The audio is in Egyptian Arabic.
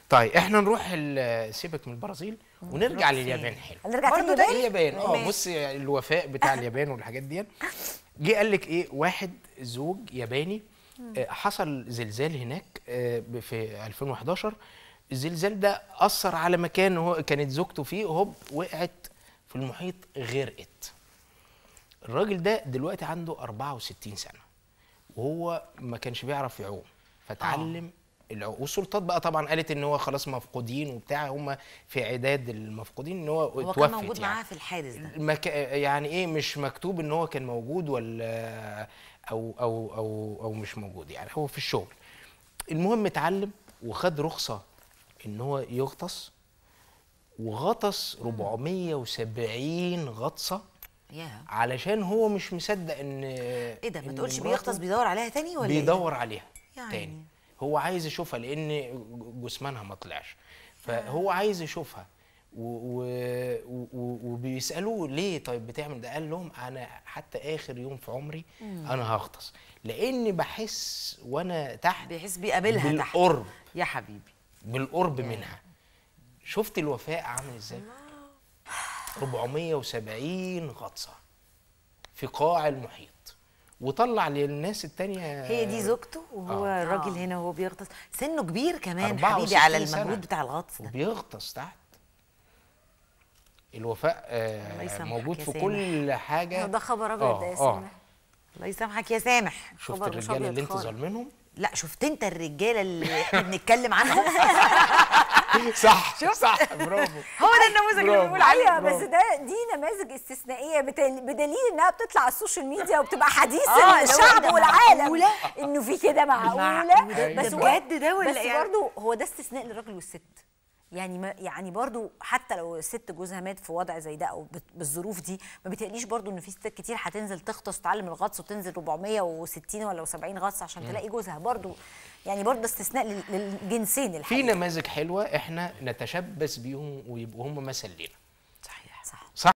طيب احنا نروح ال- سيبك من البرازيل ونرجع نروح لليابان فين؟ حلو هنرجع برضه تاني ده اليابان؟ اليابان اه ماشي. بص الوفاء بتاع اليابان والحاجات دي جه قال لك ايه واحد زوج ياباني آه، حصل زلزال هناك آه، ب- في 2011 الزلزال ده اثر على مكان هو كانت زوجته فيه هوب وقعت في المحيط غرقت الراجل ده دلوقتي عنده 64 سنه وهو ما كانش بيعرف يعوم فتعلم العوم والسلطات بقى طبعا قالت ان هو خلاص مفقودين وبتاع هم في عداد المفقودين ان هو هو اتوفت كان موجود يعني. معاها في الحادث ده مك... يعني ايه مش مكتوب ان هو كان موجود ولا او او او او مش موجود يعني هو في الشغل المهم اتعلم وخد رخصه ان هو يغطس وغطس 470 غطسه يا علشان هو مش مصدق ان ايه ده ما إن تقولش مراته- بيغطس بيدور عليها تاني ولا إيه ده؟ بيدور عليها يعني. تاني هو عايز يشوفها لان جثمانها ما طلعش فهو عايز يشوفها و و و وبيسالوه ليه طيب بتعمل ده قال لهم انا حتى اخر يوم في عمري انا هغطس لاني بحس وانا تحت بيحس بيقابلها تحت بالقرب يا حبيبي بالقرب منها شفت الوفاء عامل ازاي 470 غطسه في قاع المحيط وطلع للناس التانية هي دي زوجته وهو آه. الراجل هنا وهو بيغطس سنه كبير كمان 64 حبيبي على سنة. المجهود بتاع الغطس ده وبيغطس تحت الوفاء الله آه يسامحك موجود يا في سامح. كل حاجه ده خبر ابيض آه، ده يا آه. سامح الله يسامحك يا سامح شفت خبر مش الرجاله أبيض اللي انت خالص. ظالمينهم لا شفت انت الرجاله اللي احنا بنتكلم عنهم صح صح برافو هو ده النموذج اللي برافو. بنقول عليه ايوه بس ده دي نماذج استثنائيه بتل- بدليل انها بتطلع على السوشيال ميديا وبتبقى حديث آه، اللي هو الشعب ده والعالم معقولة؟ انه في كده معقوله معقولة؟ ده بس هو- بجد ده ولا بس يعني؟ برضه هو ده استثناء للراجل والست يعني ما يعني برضو حتى لو الست جوزها مات في وضع زي ده او بت- بالظروف دي ما بيتقليش برضو ان في ستات كتير هتنزل تغطس وتتعلم الغطس وتنزل 460 ولا 70 غطس عشان تلاقي جوزها برضو يعني برضو استثناء لل- للجنسين في الحقيقه نماذج حلوه احنا نتشبث بيهم ويبقوا هم مثل لينا صحيح صح صح